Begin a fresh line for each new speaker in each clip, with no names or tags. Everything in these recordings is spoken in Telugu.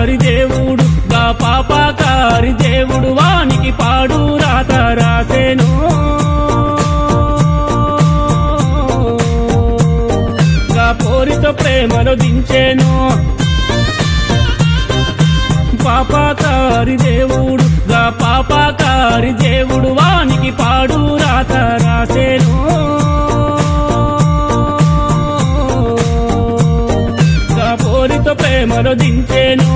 పాపాకారి దేవుడు గా పాపాకారి దేవుడు వానికి పాడు రాత రాసేను గా పోరితో ప్రేమను దించేను పాపాకారి దేవుడు గా పాపాకారి దేవుడు వానికి పాడు రాత రాసేను గా పోరితో ప్రేమను దించేను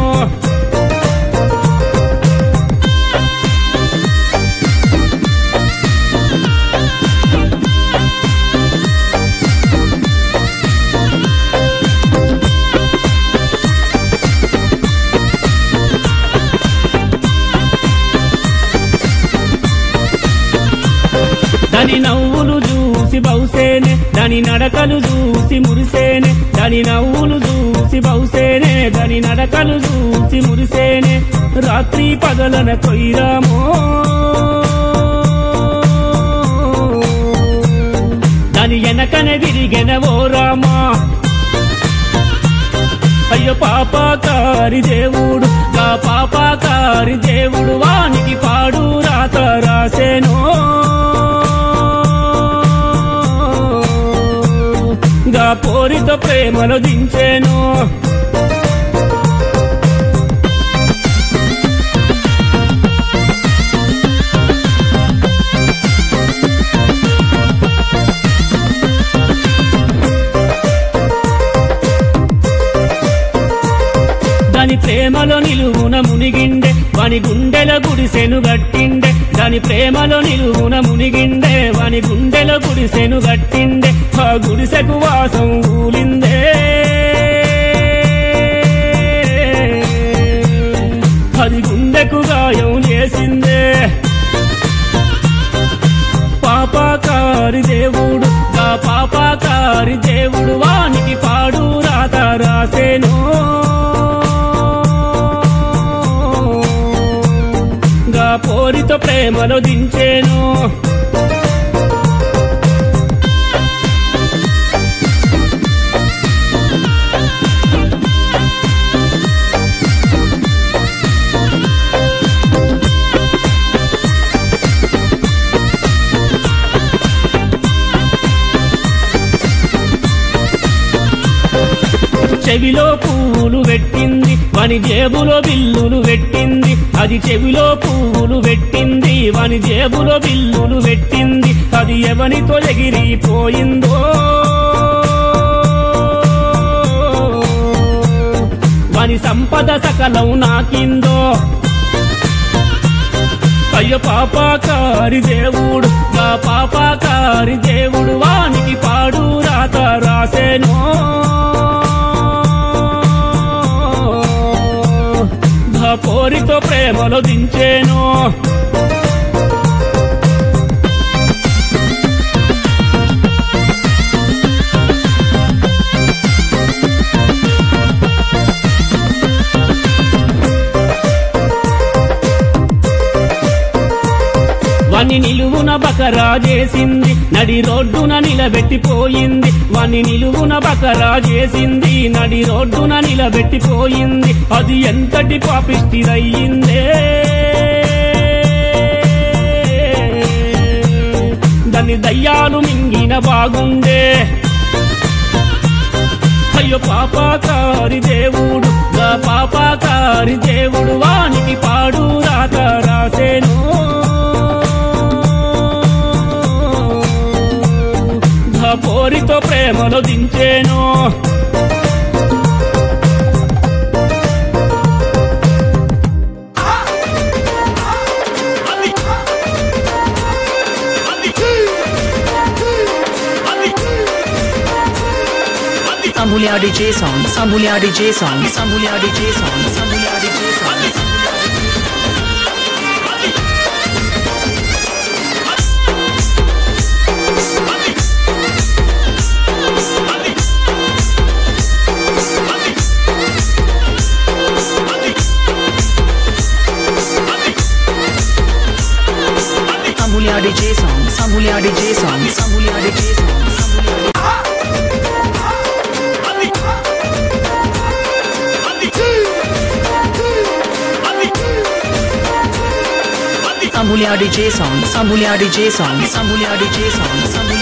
దాని నవ్వులు చూసి బౌసేనే దాని నడకలు చూసి మురిసేనే దాని నవ్వులు చూసి బౌసేనే దాని నడకలు చూసి మురిసేనే రాత్రి పగలన కొయ్యరామో దాని వెనకనే తిరిగెన ఓ రామా అయ్యో పాపాకారి దేవుడు గా పాపాకారి దేవుడు వానికి పాడు రాత రాసేను గా పోరితో ప్రేమను దించేను దాని ప్రేమలో నిలువున మునిగిండే వాని గుండెల గుడిసెను గట్టిండే దాని ప్రేమలో నిలువున మునిగిండే వాని గుండెల గుడిసెను గట్టిండే ఆ గుడిసెకు వాసం ఊలిందే అది గుండెకు గాయం చేసిందే పాపాకారి దేవుడు గా పాపాకారి దేవుడు వానికి పాడు రాత రాసేను గా పోరితో ప్రేమలో దించేను చెవిలో పువ్వులు పెట్టింది వాని జేబులో బిల్లులు పెట్టింది అది చెవిలో పువ్వులు పెట్టింది వాని జేబులో బిల్లులు పెట్టింది అది ఎవనితో ఎగిరిపోయిందో వాని సంపద సకలం నాకిందో అయ్యో పాపాకారి దేవుడు గా పాపాకారి దేవుడు వానికి పాడు రాత రాసేను గా పోరితో ప్రేమలో దించేను వాణ్ణి నిలువున బకరా చేసింది నడి రోడ్డున నిలబెట్టిపోయింది వాణ్ణి నిలువున బకరా చేసింది నడి రోడ్డున నిలబెట్టిపోయింది అది ఎంతటి పాపిష్టిదయ్యిందే దాన్ని దయ్యాలు మింగిన బాగుండే అయ్యో పాపాకారి దేవుడు గా పాపాకారి దేవుడు వానికి పాడు రాత రాసేను గా పోరితో ప్రేమలో దించేను
Sambulia DJ song, Sambulia DJ song, Sambulia DJ song, Sambulia DJ song. Sambulia DJ song, Sambulia DJ song, Sambulia DJ song, Sambulia DJ Amulya DJ songs. Amulya DJ songs. Amulya DJ songs. Amulya